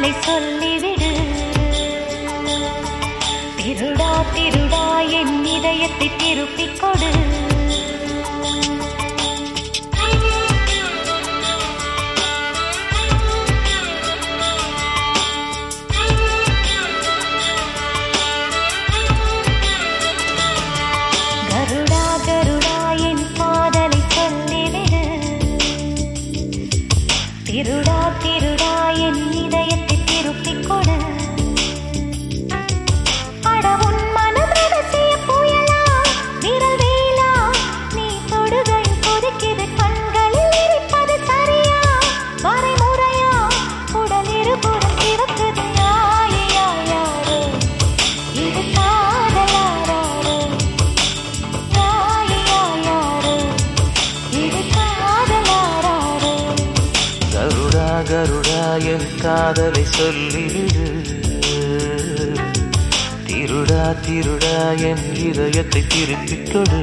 காதலை சொல்லிவிடு திருடா திருடா என் இதயத்தை திருப்பிக் கொடு கருடா கருடா என் காதலை சொல்லிவிடு திருடா திருடா என் இதயத்தை திருப்பிக் கொடு அட உன் மனம் ரகசிய புயலா விரல் வேலா நீ தொடுகையில் கொதிக்குது கண்களில் இருப்பது சரியா வரைமுறையா உடல் இருபுறம் சிவக்குது யாயா யாரோ இது காதலாரோ யாயா யாரோ இது காதலாரோ கருடா கருடா என் காதலை சொல்லிவிடு திருடா திருடா என் இதயத்தை திருப்பிக் கொடு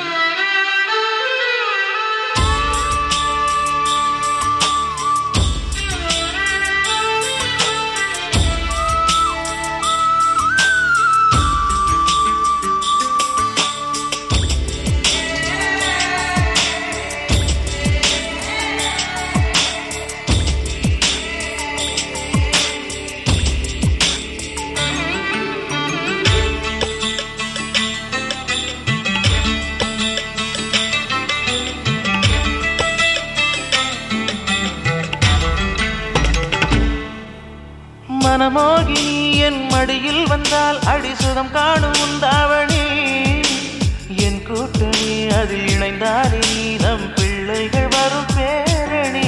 மனமோகினி என் மடியில் வந்தால் அடிசுதம் காணும் உந்தாவணி என் கூட்டணி அதில் இணைந்தாலே நீ நம் பிள்ளைகள் வரும் பேரணி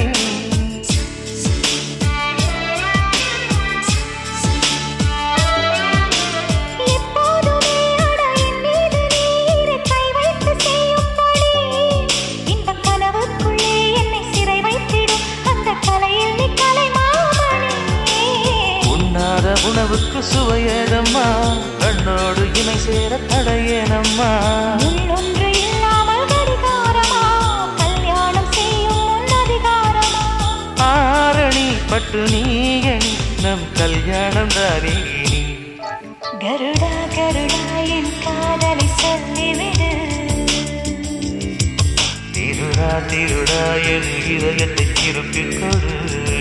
எப்போதுமே அட என் மீது நீரை கை வைத்து செய்யும்படி இன்பக் கனவுக்குள்ளே என்னை சிறை வைத்திடும் அந்த கலையில் நீ கலைமாமணி உண்ணாத உணவுக்கு சுவையேதம்மா கண்ணோடு இணை சேர தடையேனம்மா முள்ளொன்று இல்லாமல் கடிகாரமா கல்யாணம் செய்யும் உன் அதிகாரமா ஆரணி பட்டு நீ எணி நம் கல்யாணம் தானே இனி. கருடா கருடா என் காதலை சொல்லிவிடு திருடா திருடா என் இதயத்தை திருப்பிக் கொடு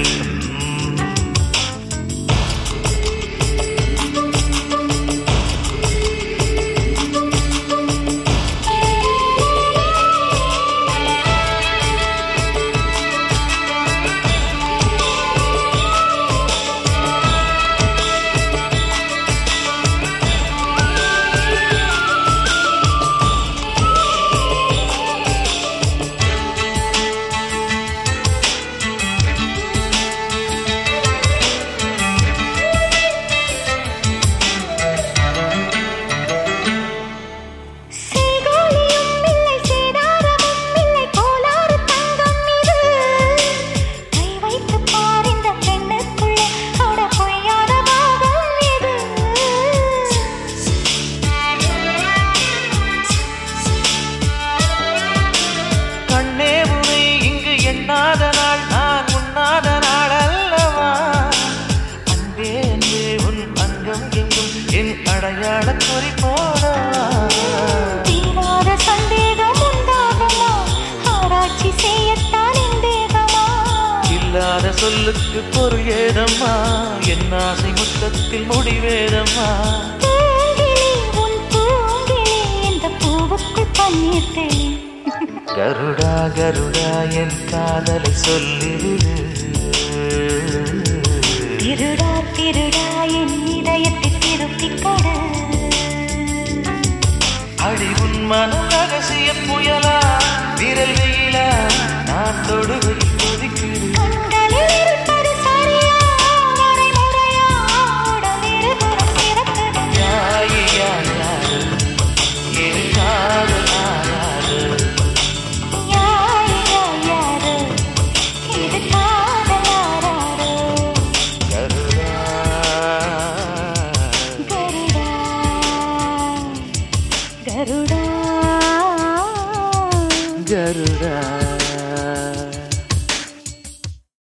செய்கூலியும் இல்லை சேதாரமும் இல்லை கோலாறு தங்கம் இது கை வைத்து பார் இந்த பெண்ணுக்குள்ளே அட பொய்யான பாகம் இது கண்ணே உனை இங்கு எண்ணாத நாள் நான் உண்ணாத நாள் அல்லவா அன்பே அன்பே உன் அங்கம் எங்கும் என் அடையாள குறி போடவா தீராத சந்தேகம் உண்டாகுமா ஆராய்ச்சி செய்யத்தான் என் தேகமா இல்லாத சொல்லுக்கு பொருள் ஏதம்மா என் ஆசை முத்தத்தில் முடிவேதம்மா பூங்கிளி உன் பூங்கிளி இந்த பூவுக்குள் பன்னீர் தெளி கருடா கருடா என் காதலை சொல்லிவிடு திருடா திருடா என் இதயத்தை திருப்பிக் கொடு அடி உன் மன ரகசிய புயலா விரல் வெயிலா நான் தொடுகையில் கொதிக்குது கண்களில் இருப்பது சரியா வரைமுறையா உடல் இருபுறம் சிறக்குது யாயே யார் யாரு என் காதல் ஆராரு யாரு யாரு இது காதலாரோ கருடா கருடா கருடா கருடா